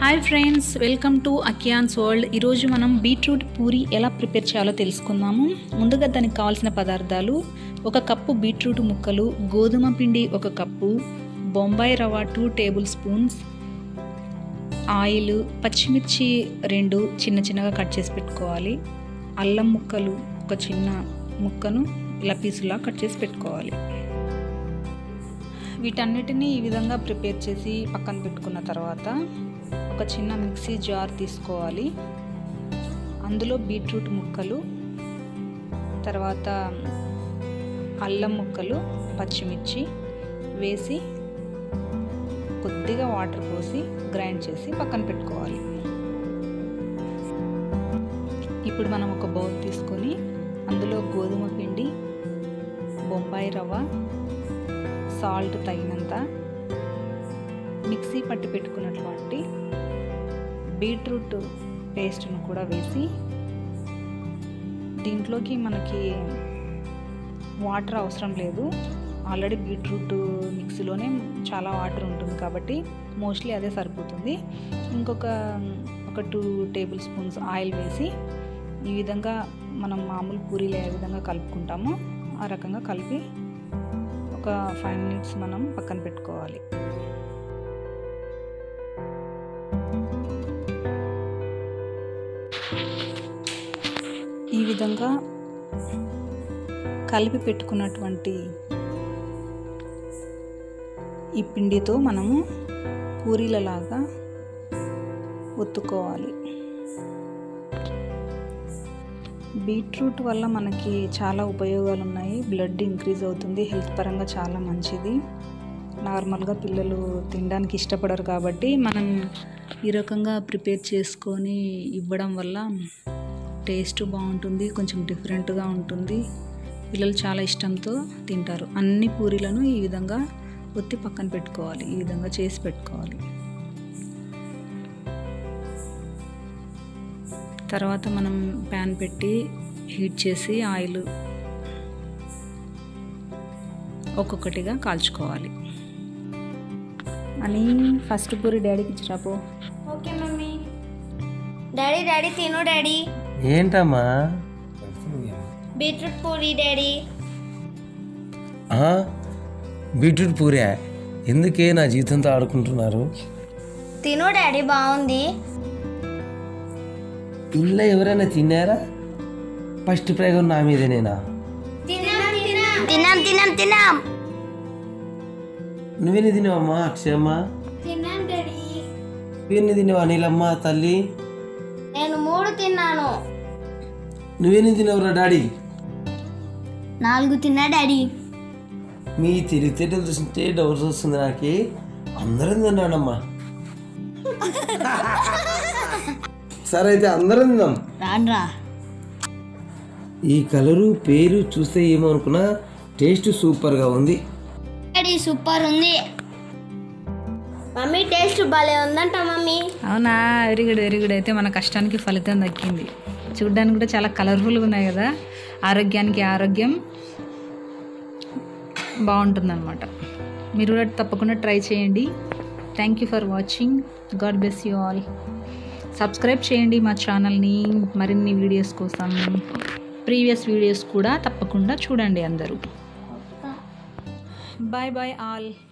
Hi friends welcome to అకియాన్స్ world ఈరోజు మనం బీట్రూట్ పూరి ఎలా ప్రిపేర్ చేయాలో తెలుసుకుందాము ముందుగా దానికి కావాల్సిన పదార్థాలు ఒక కప్పు బీట్రూట్ ముక్కలు గోధుమ పిండి ఒక కప్పు బొంబాయి రవ్వ టూ టేబుల్ స్పూన్స్ ఆయిల్ పచ్చిమిర్చి రెండు చిన్న చిన్నగా కట్ చేసి పెట్టుకోవాలి అల్లం ముక్కలు ఒక చిన్న ముక్కను ఇలా పీసులా కట్ చేసి పెట్టుకోవాలి వీటన్నిటిని ఈ విధంగా ప్రిపేర్ చేసి పక్కన పెట్టుకున్న తర్వాత ఒక చిన్న మిక్సీ జార్ తీసుకోవాలి అందులో బీట్రూట్ ముక్కలు తర్వాత అల్లం ముక్కలు పచ్చిమిర్చి వేసి కొద్దిగా వాటర్ పోసి గ్రైండ్ చేసి పక్కన పెట్టుకోవాలి ఇప్పుడు మనం ఒక బౌల్ తీసుకొని అందులో గోధుమ పిండి బొంబాయి రవ్వ సాల్ట్ తగినంత మిక్సీ పట్టి పెట్టుకున్నటువంటి బీట్రూట్ పేస్ట్ను కూడా వేసి దీంట్లోకి మనకి వాటర్ అవసరం లేదు ఆల్రెడీ బీట్రూట్ మిక్సీలోనే చాలా వాటర్ ఉంటుంది కాబట్టి మోస్ట్లీ అదే సరిపోతుంది ఇంకొక ఒక టూ టేబుల్ స్పూన్స్ ఆయిల్ వేసి ఈ విధంగా మనం మామూలు పూరీలు ఏ విధంగా కలుపుకుంటామో ఆ రకంగా కలిపి ఒక ఫైవ్ మినిట్స్ మనం పక్కన పెట్టుకోవాలి ఈ విధంగా కలిపి పెట్టుకున్నటువంటి ఈ పిండితో మనము పూరీలలాగా ఒత్తుకోవాలి బీట్రూట్ వల్ల మనకి చాలా ఉపయోగాలు ఉన్నాయి బ్లడ్ ఇంక్రీజ్ అవుతుంది హెల్త్ పరంగా చాలా మంచిది నార్మల్గా పిల్లలు తినడానికి ఇష్టపడరు కాబట్టి మనం ఈ రకంగా ప్రిపేర్ చేసుకొని ఇవ్వడం వల్ల టేస్ట్ బాగుంటుంది కొంచెం డిఫరెంట్గా ఉంటుంది పిల్లలు చాలా ఇష్టంతో తింటారు అన్ని పూరీలను ఈ విధంగా ఒత్తి పక్కన పెట్టుకోవాలి ఈ విధంగా చేసి పెట్టుకోవాలి తర్వాత మనం ప్యాన్ పెట్టి హీట్ చేసి ఆయిల్ ఒక్కొక్కటిగా కాల్చుకోవాలి అని ఫస్ట్ పూరి డాడీకి ఇచ్చిరాపో ఓకే మమ్మీ డాడీ డాడీ తిను డాడీ ఏంటమ్మా బీట్రూట్ పూరి డాడీ ఆ? బీట్రూట్ పూరా ఎందుకే నా జీవితంతో ఆడుకుంటున్నారు తిను డాడీ బాగుంది ఇంట్లో ఎవరైనా తిన్నారా ఫస్ట్ ప్రయోగం నా మీదేనేనా తినాం తినాం తినాం తినాం నువ్వెన్ని తిన్నావమ్మా అక్షయమ్మ తిన్నాం డాడీ నువ్వెన్ని తిన్నావా నీలమ్మ తల్లి నేను మూడు తిన్నాను నువ్వెన్ని తిన్నావురా డాడీ నాలుగు తిన్నా డాడీ మీ తెలివితేటలు చూస్తుంటే డౌట్స్ వస్తుంది నాకు అందరం తిన్నానమ్మా సరే అయితే అందరం తిందాం రాన్రా ఈ కలరు పేరు చూస్తే ఏమో అనుకున్నా టేస్ట్ సూపర్గా ఉంది డాడీ సూపర్ ఉంది మమ్మీ టేస్ట్ భలే ఉందంట మమ్మీ అవునా వెరీ గుడ్ వెరీ గుడ్ అయితే మన కష్టానికి ఫలితం దక్కింది చూడ్డానికి కూడా చాలా కలర్ఫుల్గా ఉన్నాయి కదా ఆరోగ్యానికి ఆరోగ్యం బాగుంటుందన్నమాట మీరు కూడా తప్పకుండా ట్రై చేయండి thank you for watching God bless you all subscribe చేయండి మా ఛానల్ని మరిన్ని వీడియోస్ కోసం ప్రీవియస్ వీడియోస్ కూడా తప్పకుండా చూడండి అందరూ బాయ్ బాయ్ ఆల్